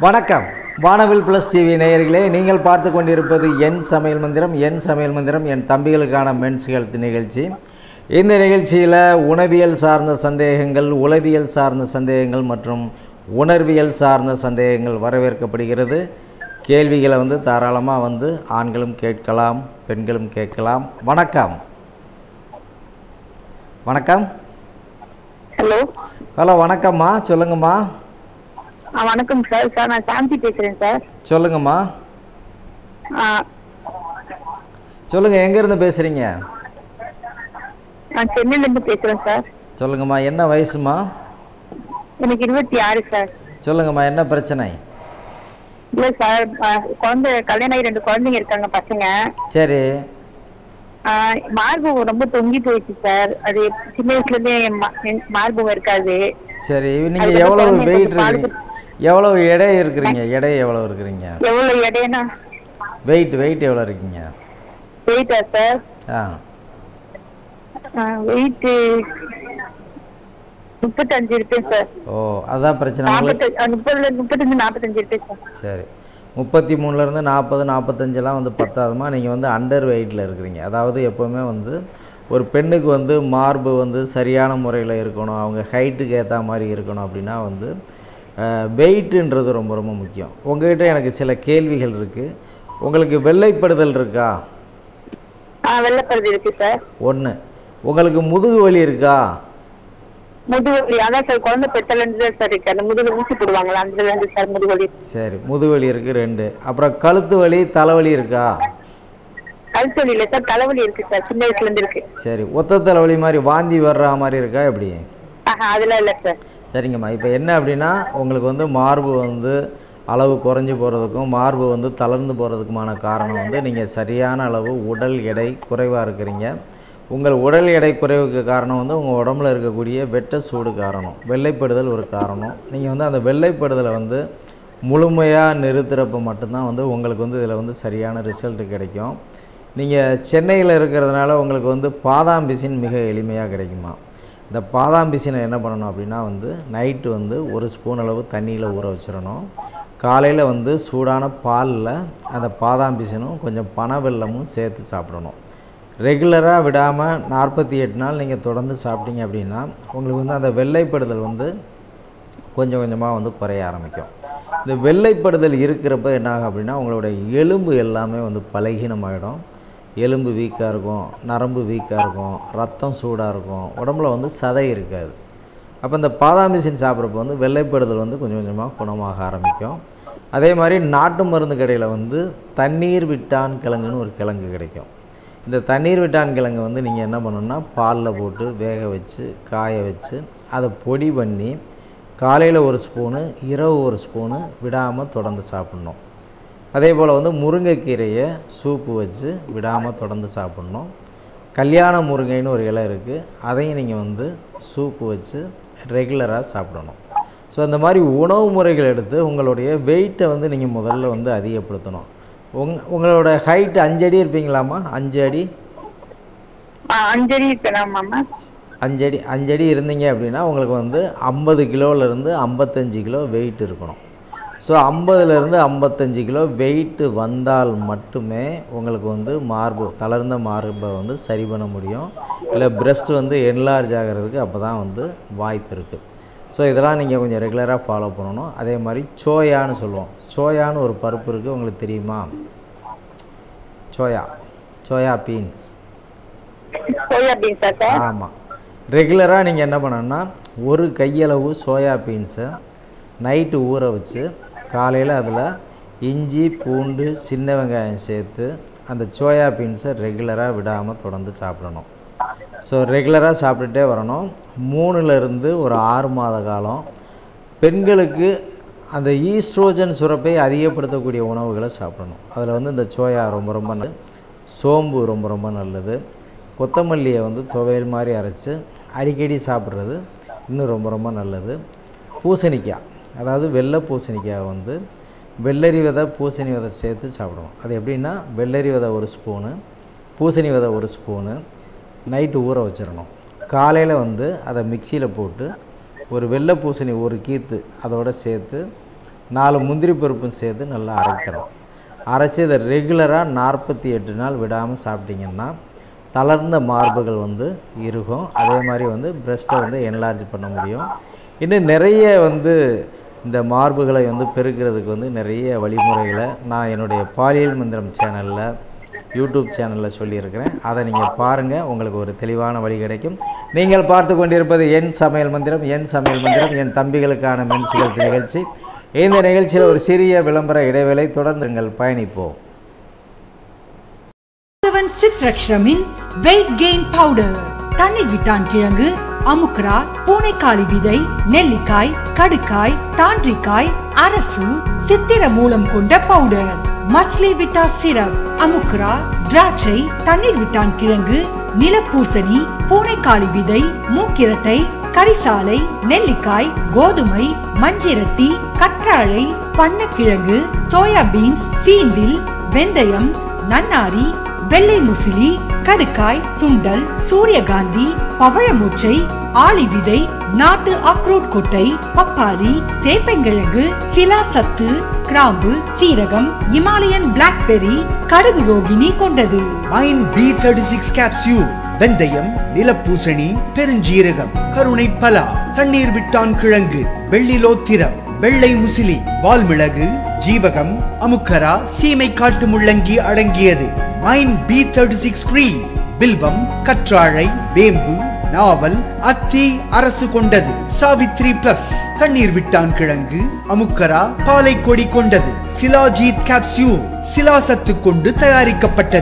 வணக்கம் வானவில் plus TV நேயர்களே நீங்கள் பார்த்து கொண்டிருப்பது என் சமையல் மந்திரம் என் சமையல் மந்திரம் என் தம்பிகளுக்கான மென்ஸ் ஹெல்த் நிகழ்ச்சி இந்த நிகழ்ச்சியில் உணவியல் சார்ந்த சந்தேகங்கள் உளவியல் சார்ந்த சந்தேகங்கள் மற்றும் உணர்வியல் சார்ந்த சந்தேகங்கள் வரவேற்கப்படுகிறது கேள்விகளை வந்து தாராளமாக வந்து ஆண்களும் கேட்கலாம் பெண்களும் கேட்கலாம் வணக்கம் வணக்கம் ஹலோ ஹலோ வணக்கம்மா சொல்லுங்கம்மா ஆ வணக்கம் சார் சார் நான் சாந்தி பேசுறேன் சார் சொல்லுங்கம்மா ஆ, சொல்லுங்கள் எங்கேருந்து பேசுகிறீங்க நான் சென்னையில இருந்து பேசுறேன் சார் சொல்லுங்கம்மா என்ன வயசுமா எனக்கு இருபத்தி ஆறு சார் சொல்லுங்கம்மா என்ன பிரச்சனை இல்ல சார் ஆ, குழந்தை கல்யாணம் ஆகி ரெண்டு குழந்தைங்க இருக்காங்க பசங்க சரி ஆ, மார்பகம் ரொம்ப தொங்கி போயிடுச்சு சார் அது சின்ன வயசுல இருந்தே என் மா- என் மார்பகம் இருக்காது சரி நீங்கள் அதுக்கு எவ்வளவு குழந்தைய வெயிட் கொஞ்சம் பால் இருக்கிறீங்க எவ்வளவு எடை இருக்கிறீங்க எடை எவ்வளோ இருக்கிறீங்க எவ்வளவு எடைனா வெயிட் வெயிட் எவ்வளோ இருக்கீங்க வெயிட்டா சார் ஆ வெயிட் முப்பத்தஞ்சு இருப்பேன் சார் ஓ அதான் பிரச்சனை உங்களுக்கு நாற்பத்தஞ்சு முப்பதுல முப்பத்தஞ்சு நாற்பத்தஞ்சு இருப்பேன் சார் சரி முப்பத்தி மூணுலேருந்து நாற்பது நாற்பத்தஞ்செல்லாம் வந்து பத்தாதுமா நீங்கள் வந்து அண்டர் வெயிட்டில் இருக்கிறீங்க அதாவது எப்போவுமே வந்து ஒரு பெண்ணுக்கு வந்து மார்பு வந்து சரியான முறையில் இருக்கணும் அவங்க ஹைட்டுக்கு ஏற்ற மாதிரி இருக்கணும் அப்படின்னா வந்து வெயிட்டுன்றது ரொம்ப ரொம்ப முக்கியம் உங்ககிட்ட எனக்கு சில கேள்விகள் இருக்குது உங்களுக்கு வெள்ளைப்படுதல் இருக்கா ஆ வெள்ளப்பருது இருக்கு சார் ஒன்று உங்களுக்கு முதுகு வலி இருக்கா முதுகுவலி அதான் சார் குழந்தை பெற்றல இருந்து தான் சார் இருக்கு அந்த முதுகு ஊசி போடுவாங்களா அதுல இருந்து சார் முதுகுவலி சரி முதுகு வலி இருக்குது ரெண்டு அப்புறம் கழுத்து வலி தலைவலி இருக்கா கழுத்து இல்ல சார் தலைவலி இருக்கு சார் சின்ன வயசுல இருந்து இருக்கு சரி ஒத்த தலைவலி மாதிரி வாந்தி வர்ற மாதிரி இருக்கா எப்படி ஆஹா அதெல்லாம் இல்ல சார் சரிங்கம்மா இப்போ என்ன அப்படின்னா உங்களுக்கு வந்து மார்பு வந்து அளவு குறைஞ்சி போகிறதுக்கும் மார்பு வந்து தளர்ந்து போகிறதுக்குமான காரணம் வந்து நீங்கள் சரியான அளவு உடல் எடை குறைவாக இருக்கிறீங்க உங்கள் உடல் எடை குறைவுக்கு காரணம் வந்து உங்கள் உடம்புல இருக்கக்கூடிய வெட்ட சூடு காரணம் வெள்ளைப்படுதல் ஒரு காரணம் நீங்கள் வந்து அந்த வெள்ளைப்படுதலை வந்து முழுமையாக நிறுத்துறப்ப மட்டும்தான் வந்து உங்களுக்கு வந்து இதில் வந்து சரியான ரிசல்ட் கிடைக்கும் நீங்கள் சென்னையில் இருக்கிறதுனால உங்களுக்கு வந்து பாதாம் பிசின் மிக எளிமையாக கிடைக்குமா இந்த பாதாம் பிசினை என்ன பண்ணணும் அப்படின்னா வந்து நைட்டு வந்து ஒரு ஸ்பூன் அளவு தண்ணியில் ஊற வச்சிடணும் காலையில் வந்து சூடான பாலில் அந்த பாதாம் பிசினும் கொஞ்சம் பனை வெல்லமும் சேர்த்து சாப்பிடணும் ரெகுலராக விடாமல் நாற்பத்தி எட்டு நாள் நீங்கள் தொடர்ந்து சாப்பிட்டீங்க அப்படின்னா உங்களுக்கு வந்து அந்த வெள்ளைப்படுதல் வந்து கொஞ்சம் கொஞ்சமாக வந்து குறைய ஆரம்பிக்கும் இந்த வெள்ளைப்படுதல் இருக்கிறப்ப என்ன ஆகும் அப்படின்னா உங்களோட எலும்பு எல்லாமே வந்து பலகீனமாயிடும் எலும்பு வீக்காக இருக்கும் நரம்பு வீக்காக இருக்கும் ரத்தம் சூடாக இருக்கும் உடம்புல வந்து சதை இருக்காது அப்போ இந்த பாதாம் மிஷின் சாப்பிட்றப்ப வந்து வெள்ளைப்படுதல் வந்து கொஞ்சம் கொஞ்சமாக குணமாக ஆரம்பிக்கும் அதே மாதிரி நாட்டு மருந்து கடையில் வந்து தண்ணீர் விட்டான் கிழங்குன்னு ஒரு கிழங்கு கிடைக்கும் இந்த தண்ணீர் விட்டான் கிழங்கு வந்து நீங்கள் என்ன பண்ணணும்னா பாலில் போட்டு வேக வச்சு காய வச்சு அதை பொடி பண்ணி காலையில் ஒரு ஸ்பூனு இரவு ஒரு ஸ்பூனு விடாமல் தொடர்ந்து சாப்பிட்ணும் அதே போல் வந்து முருங்கைக்கீரையை சூப்பு வச்சு விடாமல் தொடர்ந்து சாப்பிட்ணும் கல்யாண முருங்கைன்னு ஒரு இலை இருக்குது அதையும் நீங்கள் வந்து சூப்பு வச்சு ரெகுலராக சாப்பிடணும் ஸோ அந்த மாதிரி உணவு முறைகள் எடுத்து உங்களுடைய வெயிட்டை வந்து நீங்கள் முதல்ல வந்து அதிகப்படுத்தணும் உங் உங்களோட ஹைட் அஞ்சு அடி இருப்பீங்களாம்மா அஞ்சு அடி ஆ, அஞ்சடி இருப்பேன் மாமா அஞ்சடி அஞ்சடி இருந்தீங்க அப்படின்னா உங்களுக்கு வந்து ஐம்பது கிலோவிலேருந்து ஐம்பத்தஞ்சு கிலோ வெயிட் இருக்கணும் ஸோ ஐம்பதுலேருந்து ஐம்பத்தஞ்சு கிலோ வெயிட்டு வந்தால் மட்டுமே உங்களுக்கு வந்து மார்பு தளர்ந்த மார்பை வந்து சரி பண்ண முடியும் இல்லை பிரஸ்ட் வந்து என்லார்ஜ் ஆகிறதுக்கு அப்போ தான் வந்து வாய்ப்பு இருக்குது ஸோ இதெல்லாம் நீங்கள் கொஞ்சம் ரெகுலராக ஃபாலோ பண்ணணும் அதே மாதிரி சோயான்னு சொல்லுவோம் சோயான்னு ஒரு பருப்பு இருக்குது உங்களுக்கு தெரியுமா சோயா சோயா பீன்ஸ் சோயா பீன்ஸா சார் ஆமாம் ரெகுலராக நீங்கள் என்ன பண்ணணும்னா ஒரு கையளவு சோயா பீன்ஸை நைட்டு ஊற வச்சு காலையில் அதில் இஞ்சி பூண்டு சின்ன வெங்காயம் சேர்த்து அந்த சோயா பீன்ஸை ரெகுலராக விடாமல் தொடர்ந்து சாப்பிடணும் ஸோ ரெகுலராக சாப்பிட்டுட்டே வரணும் மூணுலேருந்து ஒரு ஆறு மாத காலம் பெண்களுக்கு அந்த ஈஸ்ட்ரோஜன் சுரப்பை அதிகப்படுத்தக்கூடிய உணவுகளை சாப்பிடணும் அதில் வந்து இந்த சோயா ரொம்ப ரொம்ப நல்லது சோம்பு ரொம்ப ரொம்ப நல்லது கொத்தமல்லியை வந்து துவையல் மாதிரி அரைச்சி அடிக்கடி சாப்பிட்றது இன்னும் ரொம்ப ரொம்ப நல்லது பூசணிக்காய் அதாவது வெள்ளை பூசணிக்காய் வந்து வெள்ளரி விதை பூசணி விதை சேர்த்து சாப்பிடணும் அது எப்படின்னா வெள்ளரி விதை ஒரு ஸ்பூனு பூசணி விதை ஒரு ஸ்பூனு நைட்டு ஊற வச்சிடணும் காலையில் வந்து அதை மிக்சியில் போட்டு ஒரு வெள்ளை பூசணி ஒரு கீத்து அதோட சேர்த்து நாலு முந்திரி பருப்பும் சேர்த்து நல்லா அரைக்கிறோம் அரைச்சி இதை ரெகுலராக நாற்பத்தி எட்டு நாள் விடாமல் சாப்பிட்டிங்கன்னா தளர்ந்த மார்புகள் வந்து இருக்கும் அதே மாதிரி வந்து பிரஸ்ட்டை வந்து என்லார்ஜ் பண்ண முடியும் இன்னும் நிறைய வந்து இந்த மார்புகளை வந்து பெருக்கிறதுக்கு வந்து நிறைய வழிமுறைகளை நான் என்னுடைய பாலியல் மந்திரம் சேனலில் யூடியூப் சேனலில் சொல்லியிருக்கிறேன் அதை நீங்கள் பாருங்கள் உங்களுக்கு ஒரு தெளிவான வழி கிடைக்கும் நீங்கள் பார்த்து கொண்டிருப்பது என் சமையல் மந்திரம் என் சமையல் மந்திரம் என் தம்பிகளுக்கான மென்சுகள் நிகழ்ச்சி இந்த நிகழ்ச்சியில் ஒரு சிறிய விளம்பர இடைவேளை தொடர்ந்து நீங்கள் பயணிப்போம் செவன் சித்ரக்ஷமின் வெயிட் கெயின் பவுடர் தண்ணீர் விட்டான் கிழங்கு அமுக்ரா பூனைக்காளி விதை நெல்லிக்காய் கடுக்காய் தாண்டிக்காய் அரசு சித்திர மூலம் கொண்ட பவுடர் மஸ்லி விட்டா சிரப் அமுக்ரா திராட்சை தண்ணீர் விட்டான் கிழங்கு நிலப்பூசணி பூனைக்காளி விதை மூக்கிரட்டை கரிசாலை நெல்லிக்காய் கோதுமை மஞ்சிரட்டி கற்றாழை பண்ணக்கிழங்கு சோயா பீன்ஸ் சீந்தில் வெந்தயம் நன்னாரி வெள்ளை முசிலி கடுக்காய் சுண்டல் சூரியகாந்தி பவழமூச்சை ஆளி விதை நாட்டு அக்ரூட் கொட்டை பப்பாளி சேப்பங்கிழங்கு சிலா சத்து கிராம்பு சீரகம் இமாலயன் பிளாக்பெர்ரி கடுகு ரோகிணி கொண்டது மைன் பி தேர்ட்டி சிக்ஸ் கேப்சியூல் வெந்தயம் நிலப்பூசணி பெருஞ்சீரகம் கருணை பலா தண்ணீர் விட்டான் கிழங்கு வெள்ளிலோத்திரம் வெள்ளை முசிலி வால்மிளகு ஜீவகம் அமுக்கரா சீமை காட்டு முள்ளங்கி அடங்கியது மைன் பி தேர்ட்டி சிக்ஸ் கிரீம் பில்வம் கற்றாழை வேம்பு நாவல் அத்தி அரசு கொண்டது சாவித்ரி பிளஸ் தண்ணீர் விட்டான் கிழங்கு அமுக்கரா பாலை கொடி கொண்டது சிலாஜீத் கேப்சியூல் சிலாசத்து கொண்டு தயாரிக்கப்பட்டது